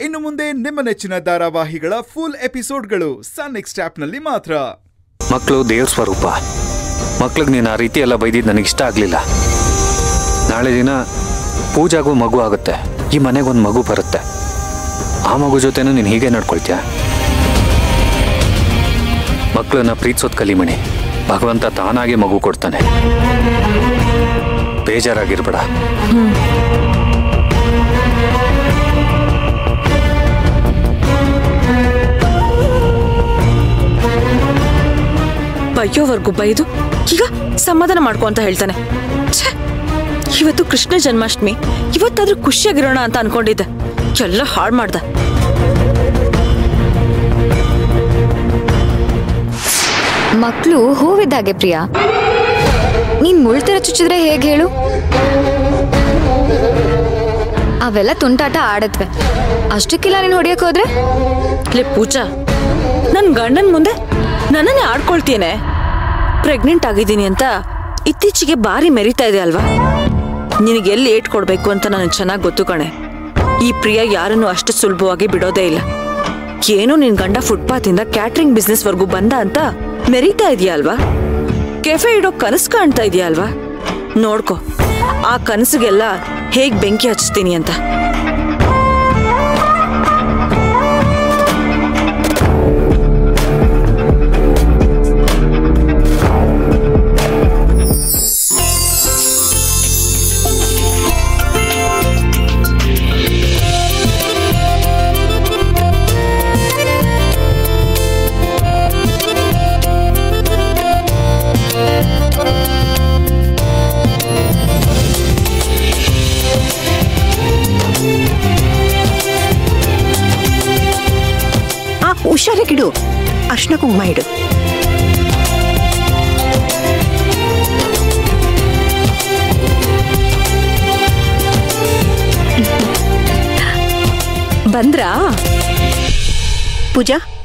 ಇನ್ನು ಮುಂದೆ ನಿಮ್ಮ ನೆಚ್ಚಿನ ಧಾರಾವಾಹಿಗಳ ಫುಲ್ ಎಪಿಸೋಡ್ಗಳು ಸನ್ ನೆಕ್ಸ್ಟ್ ಆಪ್ನಲ್ಲಿ ಮಾತ್ರ ಮಕ್ಕಳು ದೇವ್ರ ಸ್ವರೂಪ ಮಕ್ಳಿಗೆ ನೀನು ಆ ರೀತಿ ಎಲ್ಲ ಬೈದಿದ್ದು ನನಗೆ ಇಷ್ಟ ಆಗಲಿಲ್ಲ ನಾಳೆ ದಿನ ಪೂಜಾಗೂ ಮಗು ಆಗುತ್ತೆ ಈ ಮನೆಗೊಂದು ಮಗು ಬರುತ್ತೆ ಆ ಮಗು ಜೊತೆನೂ ನೀನು ಹೀಗೆ ನಡ್ಕೊಳ್ತೀಯ ಮಕ್ಕಳನ್ನ ಪ್ರೀತಿಸೋದು ಕಲಿಮಣಿ ಭಗವಂತ ತಾನಾಗೆ ಮಗು ಕೊಡ್ತಾನೆ ಬೇಜಾರಾಗಿರ್ಬೇಡ ಬೈಯೋವರೆಗೂ ಬೈದು ಈಗ ಸಮಾಧಾನ ಮಾಡ್ಕೊ ಅಂತ ಹೇಳ್ತಾನೆ ಛೆ, ಇವತ್ತು ಕೃಷ್ಣ ಜನ್ಮಾಷ್ಟಮಿ ಇವತ್ತಾದ್ರೂ ಖುಷಿಯಾಗಿರೋಣ ಅಂತ ಅನ್ಕೊಂಡಿದ್ದೆ ಎಲ್ಲ ಹಾಳು ಮಾಡ್ದ ಮಕ್ಕಳು ಹೂವಿದ್ದಾಗೆ ಪ್ರಿಯಾ ನೀನ್ ಮುಳ್ತರ ಚುಚ್ಚಿದ್ರೆ ಹೇಗೆ ಹೇಳು ಅವೆಲ್ಲ ತುಂಟಾಟ ಆಡತ್ವೆ ಅಷ್ಟಕ್ಕಿಲ್ಲ ನೀನ್ ಹೊಡಿಯಕ್ ಹೋದ್ರೆ ಲೇ ಪೂಜಾ ನನ್ ಗಂಡನ್ ಮುಂದೆ ನನ್ನನ್ನೇ ಆಡ್ಕೊಳ್ತೇನೆ ಪ್ರೆಗ್ನೆಂಟ್ ಆಗಿದ್ದೀನಿ ಅಂತ ಇತ್ತೀಚೆಗೆ ಬಾರಿ ಮೆರಿತಾ ಇದೆ ಅಲ್ವಾ ನಿನಗೆ ಎಲ್ಲಿ ಏಟ್ ಕೊಡ್ಬೇಕು ಅಂತ ನನಗೆ ಚೆನ್ನಾಗಿ ಗೊತ್ತು ಕಣೆ ಈ ಪ್ರಿಯ ಯಾರನ್ನು ಅಷ್ಟು ಸುಲಭವಾಗಿ ಬಿಡೋದೇ ಇಲ್ಲ ಏನೋ ನಿನ್ ಗಂಡ ಫುಟ್ಪಾತಿಂದ ಕ್ಯಾಟ್ರಿಂಗ್ ಬಿಸ್ನೆಸ್ ವರ್ಗೂ ಬಂದ ಅಂತ ಮೆರಿತಾ ಇದೆಯಾ ಅಲ್ವಾ ಕೆಫೆ ಇಡೋ ಕನಸು ಕಾಣ್ತಾ ಇದೆಯಾ ಅಲ್ವಾ ನೋಡ್ಕೊ ಆ ಕನಸಿಗೆಲ್ಲ ಹೇಗ್ ಬೆಂಕಿ ಹಚ್ತೀನಿ ಅಂತ ಆ ಹುಷಾರಾಗಿಡು ಅರ್ಶನ ಕುಂಕುಮ ಇಡು ಬಂದ್ರಾ ಪೂಜಾ